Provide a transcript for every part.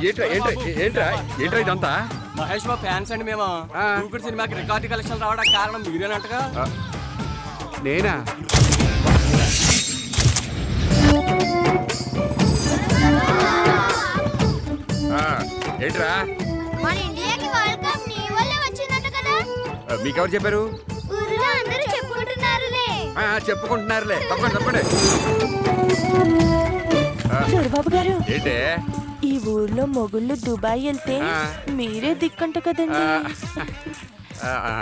ఏంట్రా ఏంట్రా ఏంట్రా ఏంట్రా ఇదంతా మహేష్ బాబు ఫ్యాన్స్ అండి మేము ఆ. దూకుడు సినిమాకి రికార్డు కలెక్షన్ రావడానికి కారణం మీరేనంటగా ఆ, నేనా ఆ, ఏంట్రా మన ఇండియాకి వరల్డ్ కప్ నీ వల్లే వచ్చిందట కదా ఆ, మీకెవరు చెప్పారు ఊర్లో అందరూ చెప్పుకుంటున్నారులే ఆ, చెప్పుకుంటున్నారులే తప్పండి తప్పండి దొరబాబు గారు ఏంటే ఈ ఊర్లో మొగుళ్ళు దుబాయ్ వెళ్తే ఆ. మీరే దిక్కంట ఆ, కదండి ఆ, ఆ.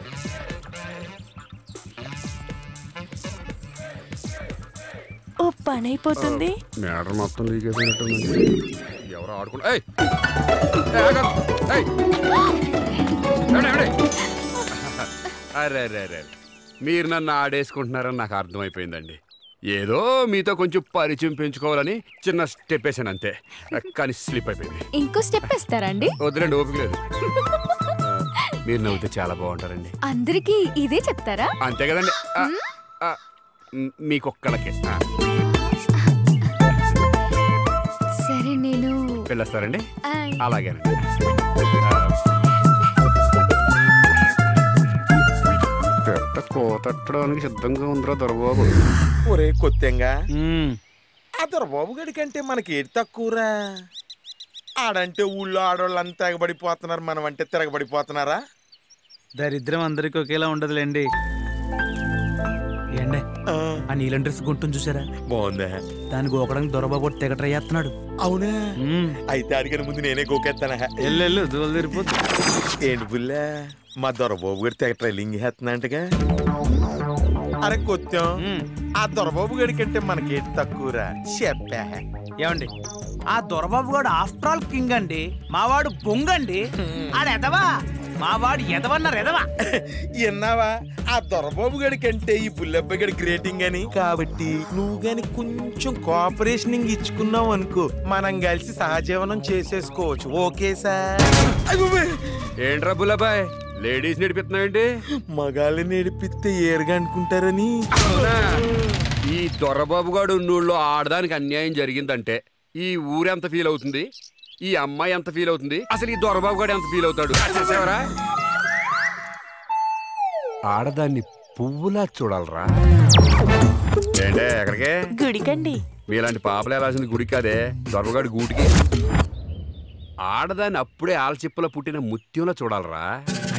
ఓ పని అయిపోతుంది మేడర్ మొత్తం లీక్ అయిపోయినట్టుంది ఎవరు ఆడుకుంటా ఏయ్! ఏయ్, ఆగు! ఏయ్! ఏమండి, ఏమండి? అరే అరే అరే మీరు నన్ను ఆడేసుకుంటున్నారని నాకు అర్థమైపోయిందండి ఏదో మీతో కొంచెం పరిచయం పెంచుకోవాలని చిన్న స్టెప్ వేసాను అంతే కానీ స్లిప్ అయిపోయింది ఇంకో స్టెప్ ఇస్తారా అండి వద్దులేండి ఓపిక లేదు ఆ, మీరు నవ్వుతే చాలా బాగుంటారండి అందరికీ ఇదే చెప్తారా అంతే కదండి ఆ, ఆ, మ్, మీకొక్కళ్ళకే ఆ, సరే నేను వెళ్ళొస్తారండి ఆ, అలాగేనండి పెద్ద కోతట్టడానికి సిద్ధంగా ఉందిరా దొరబాబు ఒరే కొత్తెంగా ఆ దొరబాబు గడి కంటే మనకి ఏది తక్కువరా ఆడంటే ఊళ్ళో ఆడవాళ్ళంతా ఎగబడిపోతున్నారు మనం అంటే తిరగబడిపోతున్నారా దరిద్రం అందరికి ఒకేలా ఉండదులేండి ఏండే ఆ, ఆ నీలం డ్రెస్ గుంటుంది చూసారా బాగుందా దానికి గోకడానికి దొరబాబు తెగ ట్రై చేస్తున్నాడు అవునా అయితే అడిగిన ముందు నేనే గోకెత్తానా ఎల్లెళ్ళు దూలు తిరిపోద్దు ఏంటి బుల్లా మా దొరబాబు గారి తెగ ట్రైలింగ్ చేస్తున్నట్టుగా అరే కొత్తం ఆ దొరబాబు గడి కంటే మనకి ఏది తక్కువరా చెప్పా ఏమండి ఆ దొరబాబు గాడు ఆఫ్టర్ ఆల్ కింగ్ అండి మావాడు బొంగండి ఆడ ఎదవా మావాడు ఎదవన్నారు ఎదవా విన్నావా ఆ దొరబాబు గడి కంటే ఈ బుల్లెబ్బ గడి గ్రేటింగ్ అని కాబట్టి నువ్వు గాని కొంచెం కోఆపరేషన్ ఇచ్చుకున్నావు అనుకో మనం కలిసి సహజీవనం చేసేసుకోవచ్చు ఓకే సార్ ఏంట్రా బుల్లబాయ్ లేడీస్ నడిపిస్తున్నావేంటి మగాళ్ళని నేడిపిస్తే ఏరుగా అనుకుంటారని అవునా? ఈ దొరబాబు గాడు ఉన్నూళ్ళో ఆడదానికి అన్యాయం జరిగిందంటే ఈ ఊరెంత ఫీల్ అవుతుంది ఈ అమ్మాయి ఎంత ఫీల్ అవుతుంది అసలు ఈ దొరబాబు గాడు ఎంత ఫీల్ అవుతాడు చూసావరా ఆడదాన్ని పువ్వులా చూడాలరా ఏంటే ఎక్కడికే గుడికండి మీలాంటి పాపలు వెళ్ళాల్సిన గుడి కాదే దొరబగాడి గూటికి ఆడదాన్ని అప్పుడే ఆల్చిప్పలో పుట్టిన ముత్యంలో చూడాలరా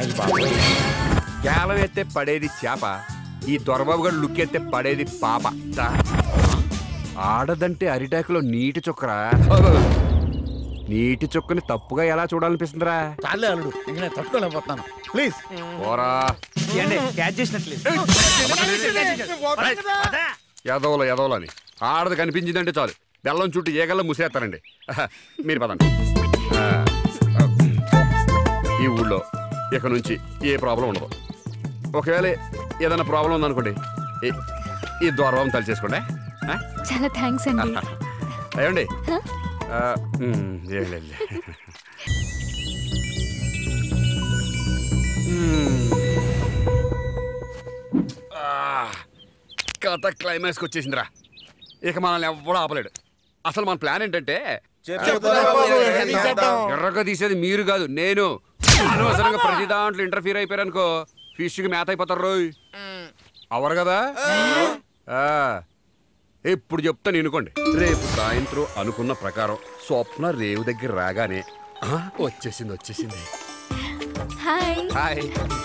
కేవలం ఎత్తే పడేది చేప ఈ దొరబాబు గారు లుక్ ఎత్తే పడేది పాప దా. ఆడదంటే అరిటాకులో నీటి చుక్కరా నీటి చుక్కని తప్పుగా ఎలా చూడాలనిపిస్తుందిరా చాలే అల్లుడు ఇంక నేను తట్టుకోలేకపోతున్నాను ప్లీజ్ పోరా ఏండి క్యాచ్ చేసినట్లేదు ఎదవలు ఎదవలని ఆడది కనిపించిందంటే చాలు బెల్లం చుట్టూ ఏగల్లో ముసేస్తారండి మీరు పదండి ఆ, ఆ, ఈ ఊళ్ళో ఇక నుంచి ఏ ప్రాబ్లం ఉండదు ఒకవేళ ఏదైనా ప్రాబ్లం ఉందనుకోండి ఈ- ఈ దూరం తల చేసుకోండి ఆ? చాలా థ్యాంక్స్ అండి ఏమండి హ? ఆ, ఉమ్, ఏం లేదు కథ క్లైమాక్స్కి వచ్చేసిందిరా ఇక మనల్ని ఎవ్వడూ ఆపలేడు అసలు మన ప్లాన్ ఏంటంటే ఎర్రగా తీసేది మీరు కాదు నేను అనవసరంగా ప్రతి దాంట్లో ఇంటర్ఫీర్ అయిపోయారనుకో ఫిష్కి మేత అయిపోతారు రోయ్ అవరు కదా ఆ, ఇప్పుడు చెప్తా నేనుకోండి రేపు సాయంత్రం అనుకున్న ప్రకారం స్వప్న రేవు దగ్గర రాగానే ఆ, వచ్చేసింది వచ్చేసింది హాయ్ హాయ్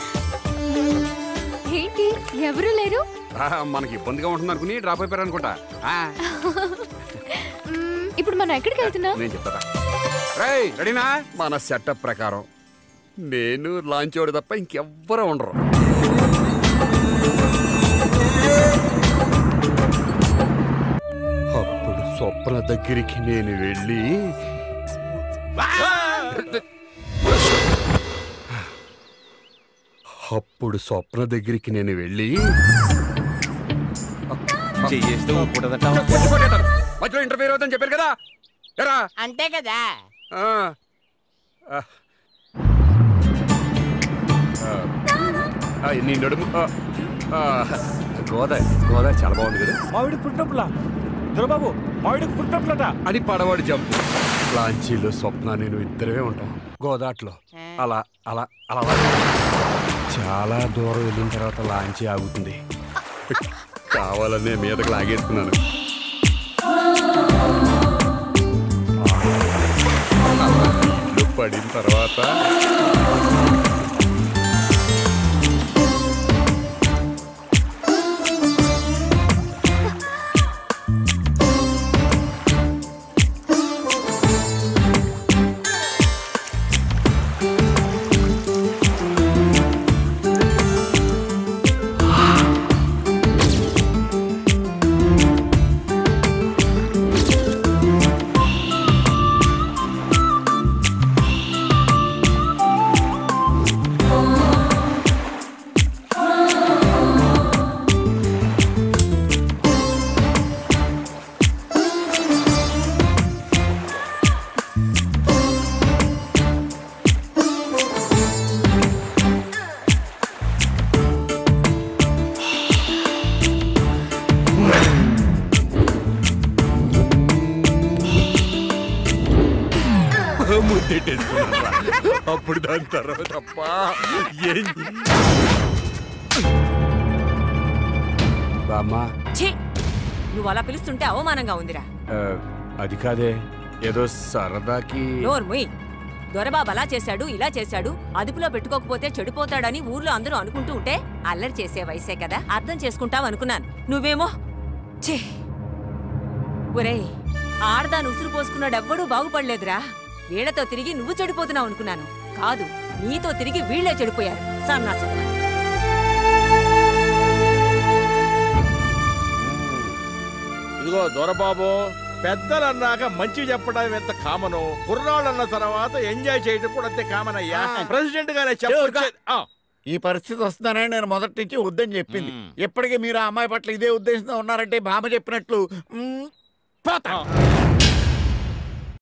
ఏంటి ఎవరు లేరు ఆ, మనకి ఇబ్బందిగా ఉంటుంది అనుకుని డ్రాప్ అయిపోయారు అనుకుంటా ఆ, మ్మ్, ఇప్పుడు మనం ఎక్కడికి వెళ్తున్నాం నేను చెప్తా రేయ్ రెడీనా మన సెటప్ ప్రకారం నేను లాంచ్ అవడం తప్ప ఇంకెవ్వరూ ఉండరు అప్పుడు స్వప్న దగ్గరికి నేను వెళ్ళి అప్పుడు స్వప్న దగ్గరికి నేను వెళ్ళి చెయ్యేస్తే ఊపుకుంటుందట కొట్టేస్తాను. మధ్యలో ఇంటర్ఫీర్ అవుతుందని చెప్పారు కదా ఎరా అంతే కదా ఆ. ఆ. ఆ. ఆ, నీ నడుము ఆ. ఆ. గోదావరి గోదావరి చాలా బాగుంది కదా మావిడికి పుట్టినప్పులా దొరబాబు మావిడికి పుట్టినప్పులట అని పడవాడు జంపు లాంచీలో స్వప్న నేను ఇద్దరమే ఉంటాం గోదాట్లో అలా అలా అలా చాలా దూరం వెళ్ళిన తర్వాత లాంచీ ఆగుతుంది కావాలనే మీదకి లాగేసుకున్నాను ఇల్లు పడిన తర్వాత ముద్దెట్టేసుకున్నాను అప్పుడు దాని తర్వాత అబ్బా, ఏం బామ్మా ఛీ నువ్వు అలా పిలుస్తుంటే అవమానంగా ఉందిరా ఆ, అది కాదే ఏదో సరదాకి నోర్ముయ్ దొరబాబు అలా చేశాడు ఇలా చేశాడు అదుపులో పెట్టుకోకపోతే చెడిపోతాడని ఊర్లో అందరూ అనుకుంటూ ఉంటే అల్లరి చేసే వయసే కదా అర్థం చేసుకుంటావు అనుకున్నాను నువ్వేమో ఛీ ఒరేయ్ ఆడదాన్ని ఉసురు పోసుకున్నాడెవ్వడూ బాగుపడలేదురా వీళ్లతో తిరిగి నువ్వు చెడిపోతున్నావు అనుకున్నాను కాదు నీతో తిరిగి వీళ్లే చెడిపోయారు సన్నాసి ఇదిగో దొరబాబు పెద్దలు అన్నాక మంచి చెప్పడం ఎంత కామను కుర్రాళ్ళు అన్న తర్వాత ఎంజాయ్ చేయడం కూడా అంతే కామన్ అయ్యా ప్రెసిడెంట్ గానే చెప్పొచ్చే ఆ, ఈ పరిస్థితి వస్తుందనే నేను మొదటి నుంచి వద్దని చెప్పింది ఇప్పటికీ మీరు ఆ అమ్మాయి పట్ల ఇదే ఉద్దేశంతో ఉన్నారంటే బామ్మ చెప్పినట్లు మ్, పోతా